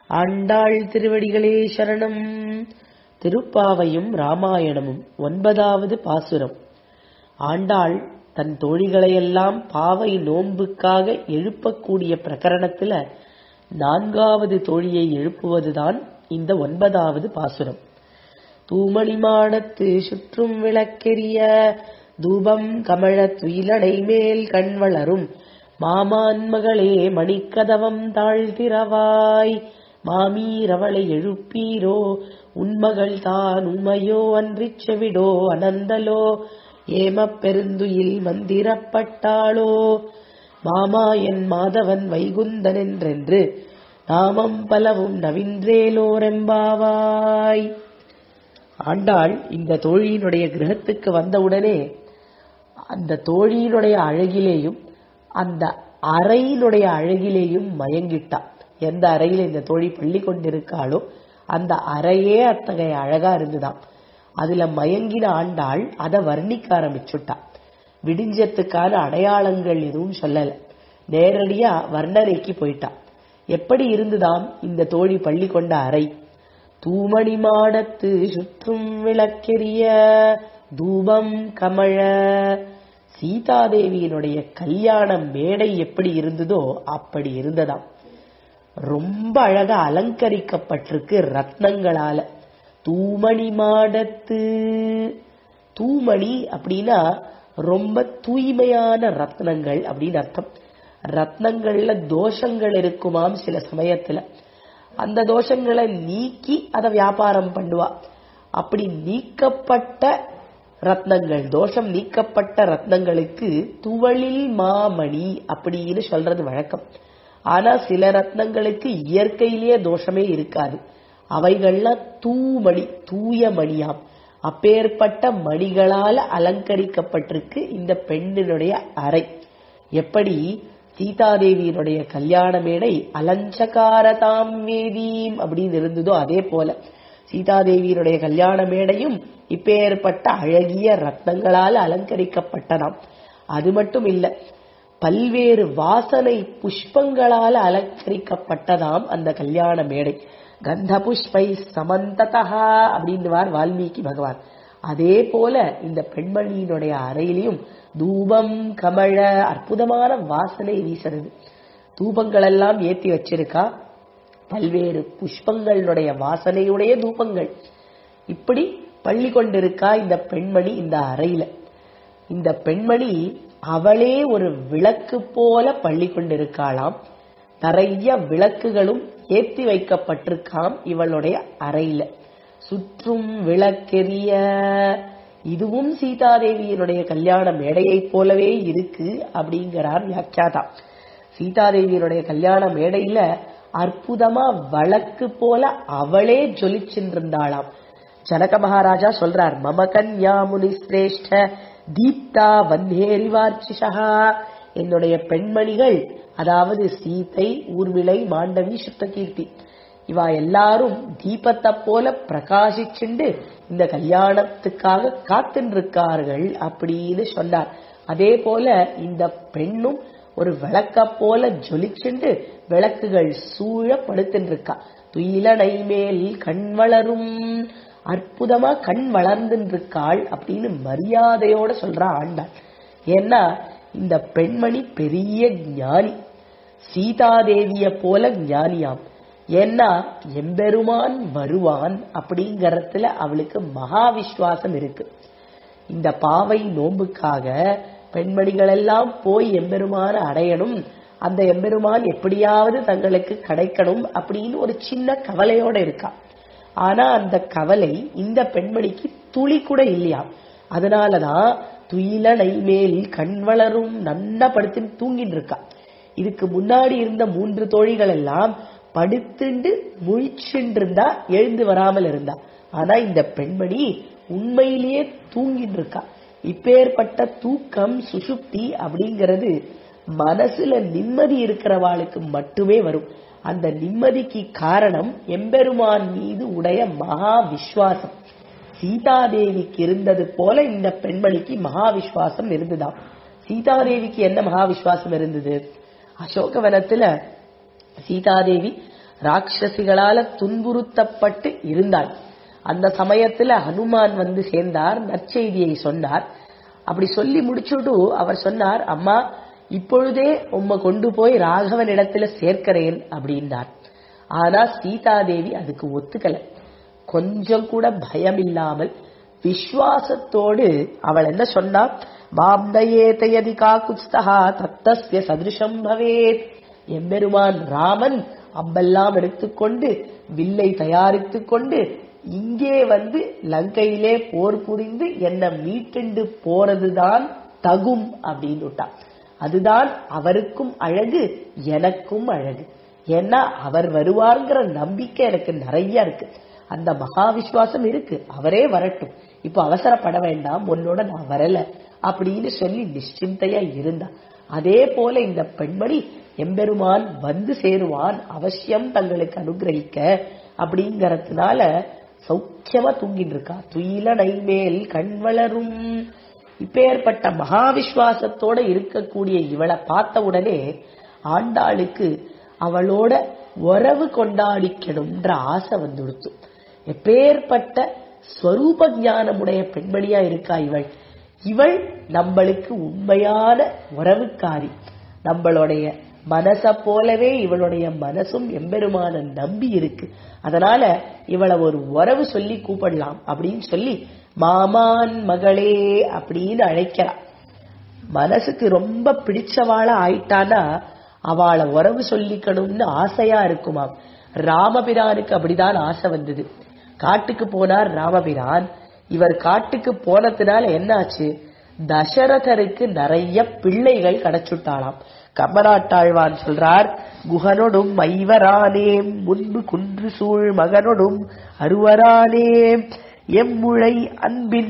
ஆண்டாள் திருவடிகளே சரணம் திருப்பாவையும் ராமாயணமும் ஒன்பதாவது பாசுரம் ஆண்டாள் தன் தோழிகளையெல்லாம் பாவை நோன்புக்காக எழுப்பக்கூடிய பிரகரணத்துல நான்காவது தோழியை எழுப்புவதுதான் இந்த ஒன்பதாவது பாசுரம் தூமணி மாடத்து சுற்றும் விளக்கெரிய தூபம் கமழ துயிலடை மேல் கண் வளரும் மாமான் மகளே மணிக்கதவம் தாழ்த்திரவாய் மாமீரவளை எழுப்பீரோ உன்மகள் தான் உமையோ அன்றிச் செவிடோ அனந்தலோ ஏமப் பெருந்துயில் மந்திரப்பட்டாளோ மாமா என் மாதவன் வைகுந்தன் என்றென்று நாமம் பலவும் நவின்றேலோரெம்பாவாய் ஆண்டாள் இந்த தோழியினுடைய கிரகத்துக்கு வந்தவுடனே அந்த தோழியினுடைய அழகிலேயும் அந்த அறையினுடைய அழகிலேயும் மயங்கிட்டா எந்த அறையில இந்த தோழி பள்ளி கொண்டிருக்காளோ அந்த அறையே அத்தகைய அழகா இருந்துதான் அதுல மயங்கின ஆண்டாள் அதை வர்ணிக்க ஆரம்பிச்சுட்டா விடிஞ்சத்துக்கான அடையாளங்கள் எதுவும் சொல்லல நேரடியா வர்ணனைக்கு போயிட்டா எப்படி இருந்துதாம் இந்த தோழி பள்ளி கொண்ட அறை தூமணி மாடத்து சுற்றும் விளக்கெரிய தூபம் கமழ சீதாதேவியினுடைய கல்யாண மேடை எப்படி இருந்ததோ அப்படி இருந்ததாம் ரொம்ப அழகா அலங்கரிக்கப்பட்டிருக்கு ரத்னங்களால தூமணி மாடத்து தூமணி அப்படின்னா ரொம்ப தூய்மையான ரத்னங்கள் அப்படின்னு அர்த்தம் ரத்னங்கள்ல தோஷங்கள் இருக்குமாம் சில சமயத்துல அந்த தோஷங்களை நீக்கி அதை வியாபாரம் பண்ணுவா அப்படி நீக்கப்பட்ட ரத்னங்கள் தோஷம் நீக்கப்பட்ட ரத்னங்களுக்கு துவளில் மாமணி அப்படின்னு சொல்றது வழக்கம் ஆனா சில ரத்னங்களுக்கு இயற்கையிலேயே தோஷமே இருக்காது அவைகள்லாம் தூமணி தூய மணியாம் அப்பேற்பட்ட மணிகளால அலங்கரிக்கப்பட்டிருக்கு இந்த பெண்ணினுடைய அறை எப்படி சீதாதேவியினுடைய கல்யாண மேடை அலஞ்சகாரதாம் வேதீம் அப்படின்னு இருந்ததோ அதே போல சீதாதேவியினுடைய கல்யாண மேடையும் இப்பேற்பட்ட அழகிய ரத்னங்களால் அலங்கரிக்கப்பட்டதாம் அது மட்டும் இல்ல பல்வேறு வாசனை புஷ்பங்களால் அலங்கரிக்கப்பட்டதாம் அந்த கல்யாண மேடை கந்த புஷ்பை சமந்ததா அப்படின்னுவார் வால்மீகி பகவான் அதே போல இந்த பெண்மணியினுடைய அறையிலையும் தூபம் கமழ அற்புதமான வாசனை வீசுறது தூபங்கள் எல்லாம் ஏத்தி வச்சிருக்கா பல்வேறு புஷ்பங்களுடைய வாசனையுடைய தூபங்கள் இப்படி பள்ளி கொண்டிருக்கா இந்த பெண்மணி இந்த அறையில இந்த பெண்மணி அவளே ஒரு விளக்கு போல பள்ளி கொண்டிருக்காளாம் நிறைய விளக்குகளும் ஏத்தி வைக்கப்பட்டிருக்காம் இவளுடைய அறையில சுற்றும் விளக்கெரிய இதுவும் சீதாதேவியினுடைய கல்யாண மேடையை போலவே இருக்கு அப்படிங்கிறார் வியாக்கியாதா சீதாதேவியினுடைய கல்யாண மேடையில அற்புதமா வழக்கு போல அவளே ஜொலிச்சின்றிருந்தாளாம் ஜனக மகாராஜா சொல்றார் மம கன்யா முனி சிரேஷ்ட தீப்தா வந்தேரிவார்ச்சிஷா என்னுடைய பெண்மணிகள் அதாவது சீதை ஊர்மிளை மாண்டவி சுத்தகீர்த்தி இவா எல்லாரும் தீபத்தை போல பிரகாசிச்சுண்டு இந்த கல்யாணத்துக்காக காத்துருக்கார்கள் அப்படின்னு சொன்னார் அதே போல இந்த பெண்ணும் ஒரு விளக்க போல ஜொலிச்சுண்டு விளக்குகள் சூழ படுத்துருக்கா துயிலனை மேல் கண் வளரும் அற்புதமா கண் வளர்ந்துருக்காள் அப்படின்னு மரியாதையோட சொல்றா ஆண்டாள் ஏன்னா இந்த பெண்மணி பெரிய ஞானி சீதாதேவிய போல ஞானியாம் ஏன்னா எம்பெருமான் வருவான் அப்படிங்கறதுல அவளுக்கு மகா விஸ்வாசம் இருக்கு இந்த பாவை நோம்புக்காக பெண்மணிகள் எல்லாம் போய் எம்பெருமான அடையணும் அந்த எம்பெருமான் எப்படியாவது தங்களுக்கு கிடைக்கணும் அப்படின்னு ஒரு சின்ன கவலையோட இருக்கா ஆனா அந்த கவலை இந்த பெண்மணிக்கு துளி கூட இல்லையா அதனாலதான் துயில நைமேல் கண் வளரும் நன்னா படுத்துன்னு தூங்கிட்டு இருக்கா இதுக்கு முன்னாடி இருந்த மூன்று தோழிகள் எல்லாம் படுத்துண்டு முழிச்சுட்டு இருந்தா எழுந்து வராமல் இருந்தா ஆனா இந்த பெண்மணி உண்மையிலேயே தூங்கிட்டு இருக்கா இப்பேற்பட்ட தூக்கம் சுசுப்தி அப்படிங்கிறது மனசுல நிம்மதி இருக்கிறவாளுக்கு மட்டுமே வரும் அந்த நிம்மதிக்கு காரணம் எம்பெருமான் மீது உடைய மகா விஸ்வாசம் சீதாதேவிக்கு இருந்தது போல இந்த பெண்மணிக்கு மகா விஸ்வாசம் இருந்துதான் சீதாதேவிக்கு என்ன மகா விஸ்வாசம் இருந்தது அசோகவனத்துல சீதாதேவி ராட்சசிகளால துன்புறுத்தப்பட்டு இருந்தாள் அந்த சமயத்துல ஹனுமான் வந்து சேர்ந்தார் நற்செய்தியை சொன்னார் அப்படி சொல்லி முடிச்சுட்டு அவர் சொன்னார் அம்மா இப்பொழுதே உம்மை கொண்டு போய் ராகவன் இடத்துல சேர்க்கிறேன் அப்படின்னார் ஆனா சீதாதேவி அதுக்கு ஒத்துக்கல கொஞ்சம் கூட பயம் இல்லாமல் விஸ்வாசத்தோடு அவள் என்ன சொன்னா மாம்தயே தயதி காக்குஸ்தகா தத்தஸ்ய சதிருஷம் பவேத் எம்பெருமான் ராமன் அம்பெல்லாம் எடுத்துக்கொண்டு வில்லை தயாரித்துக் கொண்டு இங்கே வந்து லங்கையிலே போர் புரிந்து என்னை மீட்டுண்டு போறதுதான் தகும் அப்படின்னு விட்டான் அதுதான் அவருக்கும் அழகு எனக்கும் அழகு ஏன்னா அவர் வருவார்ங்கிற நம்பிக்கை எனக்கு நிறைய இருக்கு அந்த மகா விசுவாசம் இருக்கு அவரே வரட்டும் இப்போ அவசரப்பட வேண்டாம் உன்னோட நான் வரல அப்படின்னு சொல்லி நிশ্চিந்தையா இருந்தா அதே போல இந்த பெண்மணி எம்பெருமான் வந்து சேருவான் அவசியம் தங்களுக்கு அனுகிரகிக்க அப்படிங்கறதுனால சௌக்கியமா தூங்கிட்டு இருக்கா துயில நைமேல் கண் வளரும் இப்பேற்பட்ட மகா விசுவாசத்தோட இருக்கக்கூடிய இவளை பார்த்த உடனே ஆண்டாளுக்கு அவளோட உறவு கொண்டாடிக்கணும்ன்ற ஆசை வந்துடுத்து எப்பேற்பட்ட ஸ்வரூப ஞானமுடைய பெண்மணியா இருக்கா இவள் இவள் நம்மளுக்கு உண்மையான உறவுக்காரி நம்மளுடைய மனச போலவே இவளுடைய மனசும் எம்பெருமான நம்பி இருக்கு அதனால இவளை ஒரு உறவு சொல்லி கூப்பிடலாம் அப்படின்னு சொல்லி மாமான் மகளே அப்படின்னு அழைக்கிறா மனசுக்கு ரொம்ப பிடிச்சவாளா ஆயிட்டானா அவளை உறவு சொல்லிக்கணும்னு ஆசையா இருக்குமாம் ராமபிரானுக்கு அப்படிதான் ஆசை வந்தது காட்டுக்கு போனார் ராமபிரான் இவர் காட்டுக்கு போனதுனால என்னாச்சு தசரதருக்கு நிறைய பிள்ளைகள் கிடைச்சுட்டாளாம் கமராட்டாழ்வான் சொல்றார் குகனொடும் ஐவரானேம் முன்பு குன்று சூழ் மகனொடும் அருவரானேம் எம்முழை அன்பின்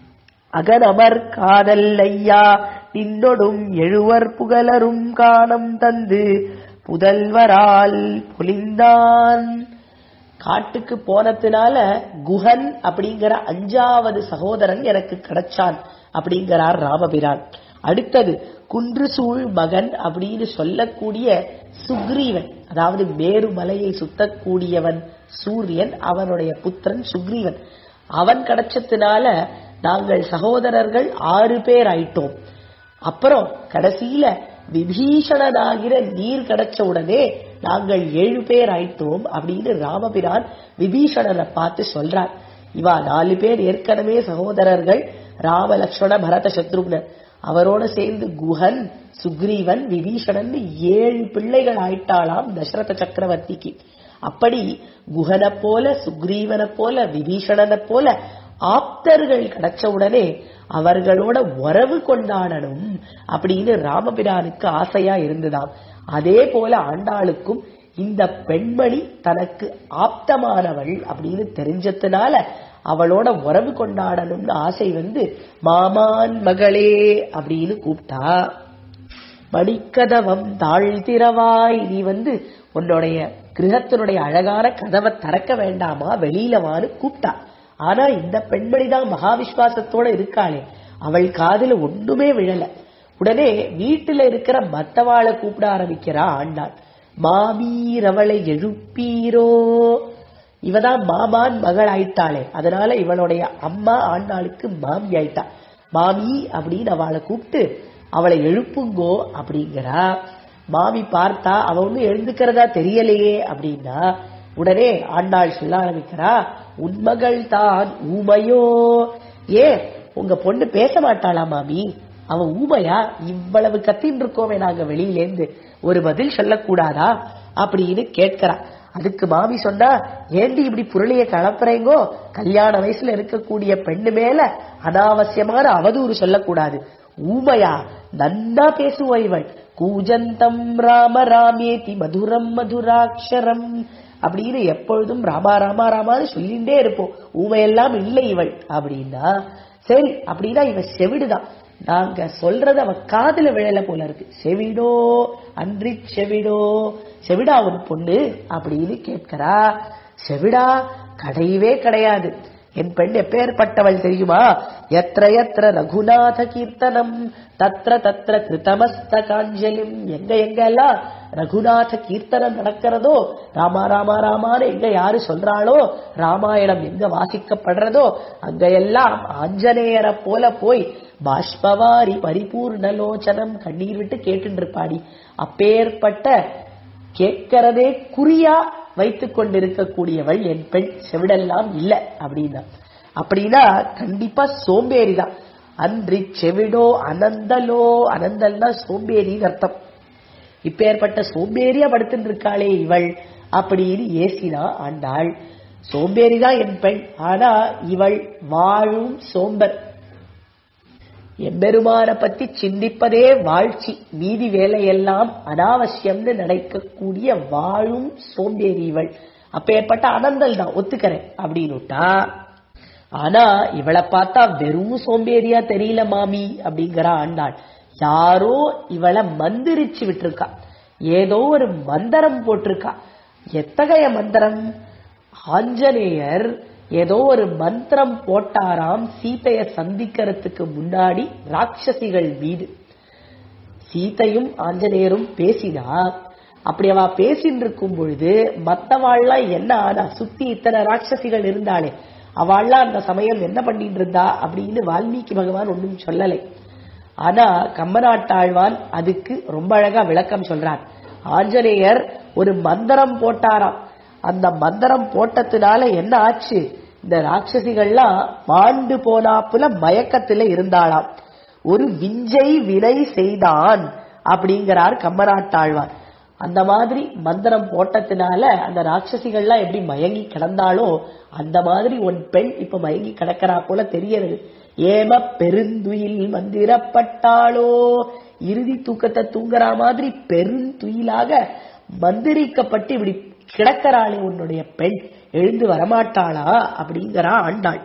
அகனமர் காதல் ஐயா நின்னொடும் எழுவர் புகழரும் காணம் தந்து புதல்வரால் பொலிந்தான் காட்டுக்கு போனதுனால குஹன் அப்படிங்கிற அஞ்சாவது சகோதரன் எனக்கு கிடைச்சான் அப்படிங்கிறார் ராமபிரான் அடுத்தது குன்று சூழ் மகன் அப்படின்னு சொல்லக்கூடிய சுக்ரீவன் அதாவது மேருமலையை சுத்தக்கூடியவன் சூரியன் அவனுடைய புத்திரன் சுக்ரீவன் அவன் கிடைச்சதுனால நாங்கள் சகோதரர்கள் ஆறு பேர் ஆயிட்டோம் அப்புறம் கடைசியில விபீஷணனாகிற நீர் கிடைச்ச உடனே நாங்கள் ஏழு பேர் ஆயிட்டோம் அப்படின்னு ராமபிரான் விபீஷணனை பார்த்து சொல்றார் இவா நாலு பேர் ஏற்கனவே சகோதரர்கள் ராம லக்ஷ்மண பரத சத்ருக்னர் அவரோட சேர்ந்து குஹன் சுக்ரீவன் விபீஷணன் ஏழு பிள்ளைகள் ஆயிட்டாளாம் தசரத சக்கரவர்த்திக்கு அப்படி குஹனை போல சுக்ரீவனை போல விபீஷணனை போல ஆப்தர்கள் கிடைச்ச உடனே அவர்களோட உறவு கொண்டாடணும் அப்படின்னு ராமபிரானுக்கு ஆசையா இருந்ததாம் அதே போல ஆண்டாளுக்கும் இந்த பெண்மணி தனக்கு ஆப்தமானவள் அப்படின்னு தெரிஞ்சதுனால அவளோட உறவு கொண்டாடணும்னு ஆசை வந்து மாமான் மகளே அப்படின்னு கூப்பிட்டா மணிக்கதவம் தாழ்த்திரவாய் நீ வந்து உன்னுடைய கிரகத்தினுடைய அழகான கதவை திறக்க வேண்டாமா வெளியில வான்னு கூப்பிட்டா ஆனா இந்த பெண்மணி தான் மகாவிஸ்வாசத்தோட இருக்காளே அவள் காதுல ஒண்ணுமே விழல உடனே வீட்டுல இருக்கிற மத்தவாளை கூப்பிட ஆரம்பிக்கிறா ஆண்டாள் மாமீர் அவளை எழுப்பீரோ இவதான் மாமான் மகள் ஆயிட்டாளே அதனால இவளுடைய அம்மா ஆண்டாளுக்கு மாமி ஆயிட்டா மாமி அப்படின்னு அவளை கூப்பிட்டு அவளை எழுப்புங்கோ அப்படிங்கிறா மாமி பார்த்தா அவ ஒன்னும் எழுந்துக்கிறதா தெரியலையே அப்படின்னா உடனே ஆண்டாள் சொல்ல ஆரம்பிக்கிறா உண்மகள் தான் ஊமையோ ஏ உங்க பொண்ணு பேச மாட்டாளா மாமி அவ ஊமையா இவ்வளவு கத்தின்னு இருக்கோமே நாங்க வெளியிலேந்து ஒரு பதில் சொல்லக்கூடாதா அப்படின்னு கேட்கிறா அதுக்கு மாமி சொன்னா ஏண்டி இப்படி புரளிய கலப்புறீங்கோ கல்யாண வயசுல இருக்கக்கூடிய பெண்ணு மேல அனாவசியமான அவதூறு சொல்லக்கூடாது ஊமையா நன்னா பேசுவா இவள் கூஜந்தம் ராம ராமேதி மதுரம் மதுராட்சரம் அப்படின்னு எப்பொழுதும் ராமா ராமா ராமான்னு சொல்லிண்டே இருப்போம் ஊமையெல்லாம் இல்லை இவள் அப்படின்னா சரி அப்படின்னா இவ செவிடுதான் நாங்க சொல்றது அவ காதுல விழல போல இருக்கு செவிடோ அன்றி செவிடோ செவிடா உன் பொண்ணு அப்படின்னு கேட்கிறா செவிடா கிடையவே கிடையாது என் பெண் எப்பேற்பட்டவள் தெரியுமா எத்திர எத்திர ரகுநாத கீர்த்தனம் தத்ர தத்ர கிருதமஸ்த காஞ்சலிம் எங்க எங்க எல்லாம் ரகுநாத கீர்த்தனம் நடக்கிறதோ ராமா ராமா ராமான்னு எங்க யாரு சொல்றாளோ ராமாயணம் எங்க வாசிக்கப்படுறதோ அங்க எல்லாம் ஆஞ்சநேயரை போல போய் பாஷ்பவாரி பரிபூர்ணலோச்சனம் கண்ணீர் விட்டு கேட்டுட்டு இருப்பாடி அப்பேற்பட்ட கேட்கிறதே குறியா வைத்துக் கொண்டிருக்கக்கூடியவள் என் பெண் செவிடெல்லாம் இல்ல அப்படின்னா அப்படின்னா கண்டிப்பா சோம்பேறிதான் அன்றி செவிடோ அனந்தலோ அனந்தல்னா சோம்பேறின்னு அர்த்தம் இப்பேற்பட்ட சோம்பேறியா படுத்துட்டு இருக்காளே இவள் அப்படின்னு ஏசினா ஆண்டாள் சோம்பேறிதான் என் பெண் ஆனா இவள் வாழும் சோம்பர் எம்பெருமான பத்தி சிந்திப்பதே வாழ்ச்சி மீதி வேலையெல்லாம் அனாவசியம்னு நினைக்கக்கூடிய வாழும் சோம்பேறி இவள் அப்பேற்பட்ட அனந்தல் தான் ஒத்துக்கிறேன் அப்படின்னுட்டா ஆனா இவளை பார்த்தா வெறும் சோம்பேறியா தெரியல மாமி அப்படிங்கிற ஆண்டாள் யாரோ இவளை மந்திரிச்சு விட்டுருக்கா ஏதோ ஒரு மந்திரம் போட்டிருக்கா எத்தகைய மந்திரம் ஆஞ்சநேயர் ஏதோ ஒரு மந்திரம் போட்டாராம் சீதைய சந்திக்கிறதுக்கு முன்னாடி ராட்சசிகள் மீது சீதையும் ஆஞ்சநேயரும் பேசினா அப்படி அவ பேசிட்டு இருக்கும் பொழுது மத்தவாள்லாம் என்ன ஆனா சுத்தி இத்தனை ராட்சசிகள் இருந்தாளே அவள்லாம் அந்த சமயம் என்ன பண்ணிட்டு இருந்தா அப்படின்னு வால்மீகி பகவான் ஒன்றும் சொல்லலை ஆனா கம்பநாட்டாழ்வான் அதுக்கு ரொம்ப அழகா விளக்கம் சொல்றார் ஆஞ்சநேயர் ஒரு மந்திரம் போட்டாராம் அந்த மந்திரம் போட்டதுனால என்ன ஆச்சு இந்த ராட்சசிகள்லாம் மாண்டு போனாப்புல மயக்கத்துல இருந்தாளாம் ஒரு விஞ்சை வினை செய்தான் அப்படிங்கிறார் கம்பநாட்டாழ்வார் அந்த மாதிரி மந்திரம் போட்டதுனால அந்த ராட்சசிகள்லாம் எப்படி மயங்கி கிடந்தாலோ அந்த மாதிரி உன் பெண் இப்ப மயங்கி கிடக்கிறா போல தெரியறது ஏம பெருந்துயில் மந்திரப்பட்டாளோ இறுதி தூக்கத்தை தூங்குற மாதிரி பெருந்துயிலாக மந்திரிக்கப்பட்டு இப்படி கிடக்கிறாளே உன்னுடைய பெண் எழுந்து வரமாட்டாளா அப்படிங்கிறா ஆண்டாள்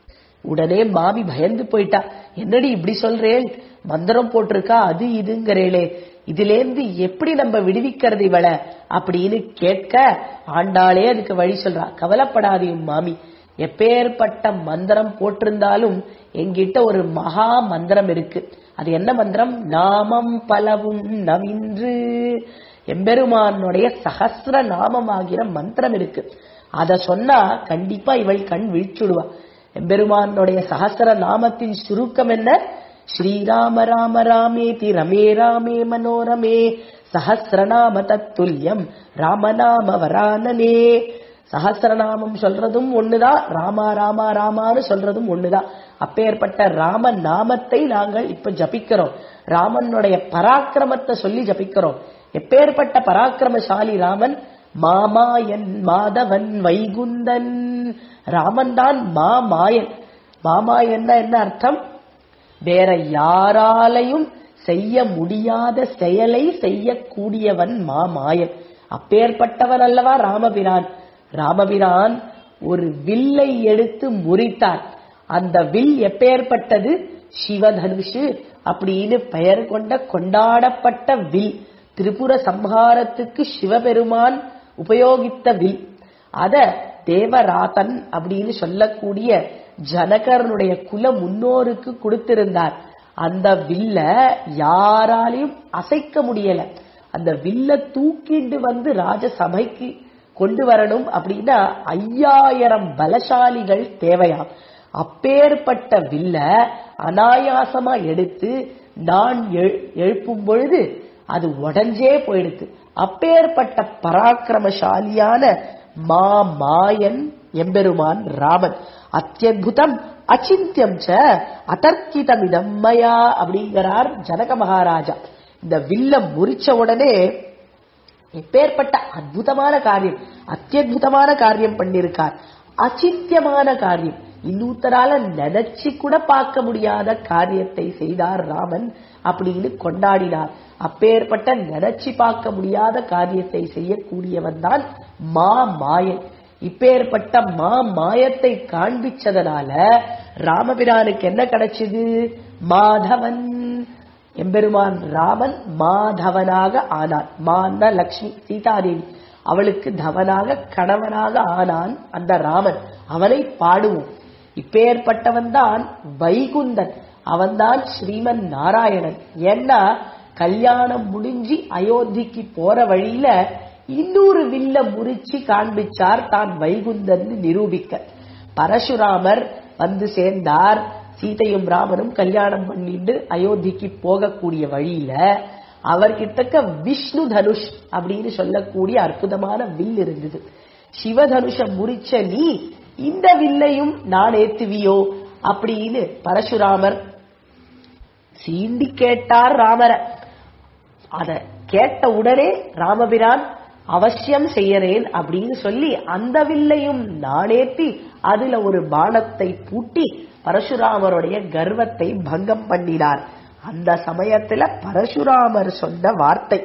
உடனே மாமி பயந்து போயிட்டா என்னடி இப்படி சொல்றேன் மந்திரம் போட்டிருக்கா அது இதுங்கிறேளே இதிலேந்து எப்படி நம்ம விடுவிக்கிறது இவள அப்படின்னு கேட்க ஆண்டாளே அதுக்கு வழி சொல்றா கவலைப்படாதையும் மாமி எப்பேற்பட்ட மந்திரம் போட்டிருந்தாலும் எங்கிட்ட ஒரு மகா மந்திரம் இருக்கு அது என்ன மந்திரம் நாமம் பலவும் நவின்று எம்பெருமானுடைய சகசிர நாமமாகிற மந்திரம் இருக்கு அத சொன்னா கண்டிப்பா இவள் கண் விழிச்சுடுவா எம்பெருமானுடைய சகசிர நாமத்தின் சுருக்கம் என்ன ஸ்ரீராம ராம ராமேதி ரமே ராமே மனோரமே சஹசிரநாம தத்துல்யம் ராமநாம வரானனே சஹசிரநாமம் சொல்றதும் ஒண்ணுதான் ராமா ராமா ராமான்னு சொல்றதும் ஒண்ணுதான் அப்பேற்பட்ட ராம நாமத்தை நாங்கள் இப்ப ஜபிக்கிறோம் ராமனுடைய பராக்கிரமத்தை சொல்லி ஜபிக்கிறோம் எப்பேற்பட்ட பராக்கிரமசாலி ராமன் மாமாயன் மாதவன் வைகுந்தன் ராமன் தான் மாமாயன் மாமாயன்னா என்ன அர்த்தம் வேற யாராலையும் செய்ய முடியாத செயலை செய்யக்கூடியவன் மாமாயன் அப்பேற்பட்டவன் அல்லவா ராமபிரான் ராமபிரான் ஒரு வில்லை எடுத்து முறித்தார் அந்த வில் எப்பேற்பட்டது சிவதனுஷு அப்படின்னு பெயர் கொண்ட கொண்டாடப்பட்ட வில் திரிபுர சம்ஹாரத்துக்கு சிவபெருமான் உபயோகித்த வில் அத தேவராதன் அப்படின்னு சொல்லக்கூடிய ஜனகரனுடைய குல முன்னோருக்கு கொடுத்திருந்தார் அந்த வில்ல யாராலையும் அசைக்க முடியல அந்த வில்ல தூக்கிண்டு வந்து ராஜசபைக்கு கொண்டு வரணும் அப்படின்னா ஐயாயிரம் பலசாலிகள் தேவையாம் அப்பேற்பட்ட வில்ல அனாயாசமா எடுத்து நான் எழு- எழுப்பும் பொழுது அது உடஞ்சே போயிடுது அப்பேற்பட்ட பராக்கிரமசாலியான மா மாயன் எம்பெருமான் ராமன் அத்தியுதம் அச்சிந்தியம் ச அதர்க்கிதமிதம் மயா அப்படிங்கிறார் ஜனக மகாராஜா இந்த வில்ல முறிச்ச உடனே எப்பேற்பட்ட அற்புதமான காரியம் அத்தியுதமான காரியம் பண்ணிருக்கார் அச்சித்தியமான காரியம் இன்னூத்தரால நினைச்சு கூட பார்க்க முடியாத காரியத்தை செய்தார் ராமன் அப்படின்னு கொண்டாடினார் அப்பேற்பட்ட நினைச்சு பார்க்க முடியாத காரியத்தை செய்யக்கூடியவன் தான் மா மாயன் இப்பேற்பட்ட மா மாயத்தை காண்பிச்சதனால ராமபிரானுக்கு என்ன கிடைச்சது மாதவன் எம்பெருமான் ராமன் மாதவனாக ஆனான் மான்னா லக்ஷ்மி சீதாதேவி அவளுக்கு தவனாக கணவனாக ஆனான் அந்த ராமன் அவனை பாடுவோம் இப்பேற்பட்டவன் தான் வைகுந்தன் அவன்தான் ஸ்ரீமன் நாராயணன் ஏன்னா கல்யாணம் முடிஞ்சு அயோத்திக்கு போற வழியில இன்னொரு வில்ல முறிச்சு காண்பிச்சார் தான் வைகுந்தன் நிரூபிக்க பரசுராமர் வந்து சேர்ந்தார் சீதையும் ராமனும் கல்யாணம் பண்ணிட்டு அயோத்திக்கு போகக்கூடிய வழியில அவர்கிட்டக்க விஷ்ணு தனுஷ் அப்படின்னு சொல்லக்கூடிய அற்புதமான வில் இருந்தது சிவதனுஷ முறிச்ச நீ இந்த வில்லையும் நான் ஏத்துவியோ அப்படின்னு பரசுராமர் சீண்டி கேட்டார் ராமரை அத கேட்ட உடனே ராமபிரான் அவசியம் செய்யறேன் அப்படின்னு சொல்லி அந்த வில்லையும் நானேத்தி அதுல ஒரு பானத்தை பூட்டி பரசுராமருடைய கர்வத்தை பங்கம் பண்ணினார் அந்த சமயத்துல பரசுராமர் சொன்ன வார்த்தை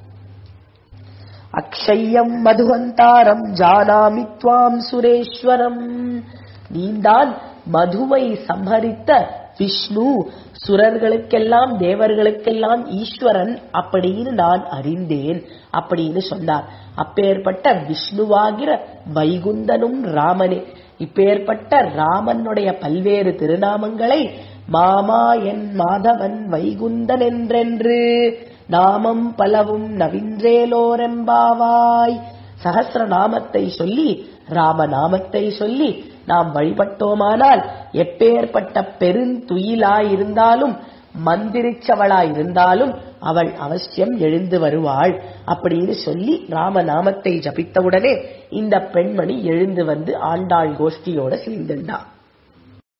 அக்ஷயம் மதுவந்தாரம் ஜானாமி துவாம் சுரேஸ்வரம் நீந்தான் மதுவை சம்ஹரித்த விஷ்ணு சுரர்களுக்கெல்லாம் தேவர்களுக்கெல்லாம் ஈஸ்வரன் அப்படின்னு நான் அறிந்தேன் அப்படின்னு சொன்னார் அப்பேற்பட்ட விஷ்ணுவாகிற வைகுந்தனும் ராமனே இப்பேற்பட்ட ராமனுடைய பல்வேறு திருநாமங்களை மாமா என் மாதவன் வைகுந்தன் என்றென்று நாமம் பலவும் நவின்றேலோரெம்பாவாய் சகசிர நாமத்தை சொல்லி ராமநாமத்தை சொல்லி நாம் வழிபட்டோமானால் எப்பேற்பட்ட பெருந்துயிலாயிருந்தாலும் மந்திரிச்சவளாயிருந்தாலும் அவள் அவசியம் எழுந்து வருவாள் அப்படின்னு சொல்லி ராமநாமத்தை ஜபித்தவுடனே இந்த பெண்மணி எழுந்து வந்து ஆண்டாள் கோஷ்டியோட சேர்ந்துண்டான்